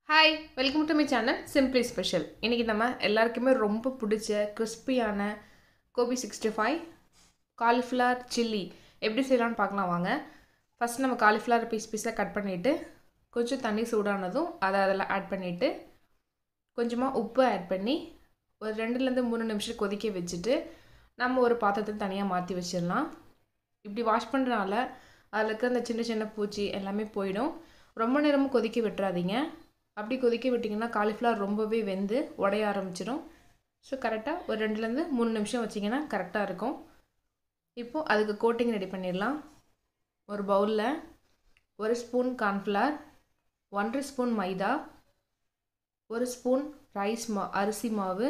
hi welcome to my channel simply special இன்றைக்கி நம்ம எல்லாருக்குமே ரொம்ப பிடிச்ச கிறிஸ்பியான gobi sixty five cauliflower chilli எப்படி செய்யலாம்னு பார்க்கலாம் வாங்க ஃபஸ்ட் நம்ம காலிஃப்ளவர் பீஸ் பீஸாக கட் பண்ணிவிட்டு கொஞ்சம் தண்ணி சூடானதும் அதை அதில் ஆட் பண்ணிவிட்டு கொஞ்சமாக உப்பு ஆட் பண்ணி ஒரு ரெண்டுலேருந்து மூணு நிமிஷம் கொதிக்க வச்சுட்டு நம்ம ஒரு பாத்திரத்தை தனியாக மாற்றி வச்சிடலாம் இப்படி வாஷ் பண்ணுறனால அதில் இருக்கிற அந்த சின்ன சின்ன பூச்சி எல்லாமே போயிடும் ரொம்ப நேரமும் கொதிக்க விட்டுறாதீங்க அப்படி கொதிக்க விட்டிங்கன்னா காலிஃப்ளவர் ரொம்பவே வெந்து உடைய ஆரம்பிச்சிடும் ஸோ கரெக்டாக ஒரு ரெண்டுலேருந்து மூணு நிமிஷம் வச்சிங்கன்னா கரெக்டாக இருக்கும் இப்போது அதுக்கு கோட்டிங் ரெடி பண்ணிடலாம் ஒரு பவுலில் ஒரு ஸ்பூன் கார்ன்ஃப்ளவர் ஒன்றரை ஸ்பூன் மைதா ஒரு ஸ்பூன் ரைஸ் மா அரிசி மாவு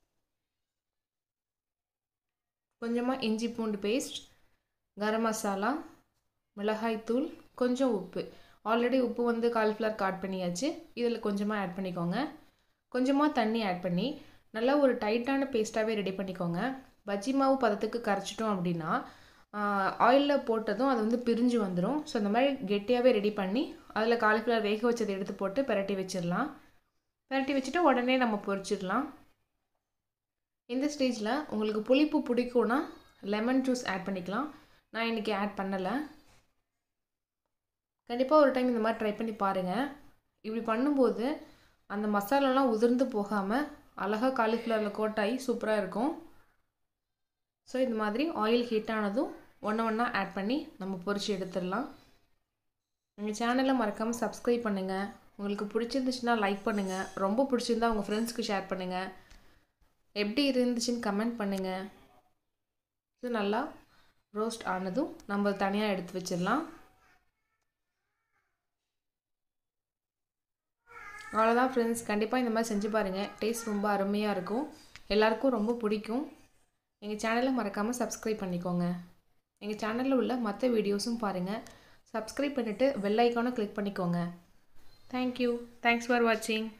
கொஞ்சமாக இஞ்சி பூண்டு பேஸ்ட் கரம் மசாலா மிளகாய்த்தூள் கொஞ்சம் உப்பு ஆல்ரெடி உப்பு வந்து காலிஃப்ளவர் ஆட் பண்ணியாச்சு இதில் கொஞ்சமாக ஆட் பண்ணிக்கோங்க கொஞ்சமாக தண்ணி ஆட் பண்ணி நல்லா ஒரு டைட்டான பேஸ்ட்டாகவே ரெடி பண்ணிக்கோங்க பஜ்ஜி மாவு பதத்துக்கு கரைச்சிட்டோம் அப்படின்னா ஆயிலில் போட்டதும் அது வந்து பிரிஞ்சு வந்துடும் ஸோ அந்த மாதிரி கெட்டியாகவே ரெடி பண்ணி அதில் காலிஃப்ளவர் வேக வச்சதை எடுத்து போட்டு பெரட்டி வச்சிடலாம் பெரட்டி வச்சுட்டு உடனே நம்ம பொரிச்சிடலாம் இந்த ஸ்டேஜில் உங்களுக்கு புளிப்பு பிடிக்கும்னா லெமன் ஜூஸ் ஆட் பண்ணிக்கலாம் நான் இன்றைக்கி ஆட் பண்ணலை கண்டிப்பாக ஒரு டைம் இந்த மாதிரி ட்ரை பண்ணி பாருங்கள் இப்படி பண்ணும்போது அந்த மசாலாலாம் உதிர்ந்து போகாமல் அழகாக காலிஃப்ளவரில் கோட்டாகி சூப்பராக இருக்கும் ஸோ இந்த மாதிரி ஆயில் ஹீட் ஆனதும் ஒன்று ஒன்றா ஆட் பண்ணி நம்ம பொரித்து எடுத்துடலாம் எங்கள் சேனலை மறக்காமல் சப்ஸ்கிரைப் பண்ணுங்கள் உங்களுக்கு பிடிச்சிருந்துச்சுன்னா லைக் பண்ணுங்கள் ரொம்ப பிடிச்சிருந்தா உங்கள் ஃப்ரெண்ட்ஸ்க்கு ஷேர் பண்ணுங்கள் எப்படி இருந்துச்சுன்னு கமெண்ட் பண்ணுங்கள் இது நல்லா ரோஸ்ட் ஆனதும் நம்ம தனியாக எடுத்து வச்சிடலாம் அவ்வளோதான் ஃப்ரெண்ட்ஸ் கண்டிப்பாக இந்த மாதிரி செஞ்சு பாருங்கள் டேஸ்ட் ரொம்ப அருமையாக இருக்கும் எல்லாருக்கும் ரொம்ப பிடிக்கும் எங்கள் சேனலை மறக்காமல் சப்ஸ்கிரைப் பண்ணிக்கோங்க எங்கள் சேனலில் உள்ள மற்ற வீடியோஸும் பாருங்கள் சப்ஸ்கிரைப் பண்ணிவிட்டு பெல் ஐக்கானை கிளிக் பண்ணிக்கோங்க தேங்க்யூ தேங்க்ஸ் ஃபார் வாட்சிங்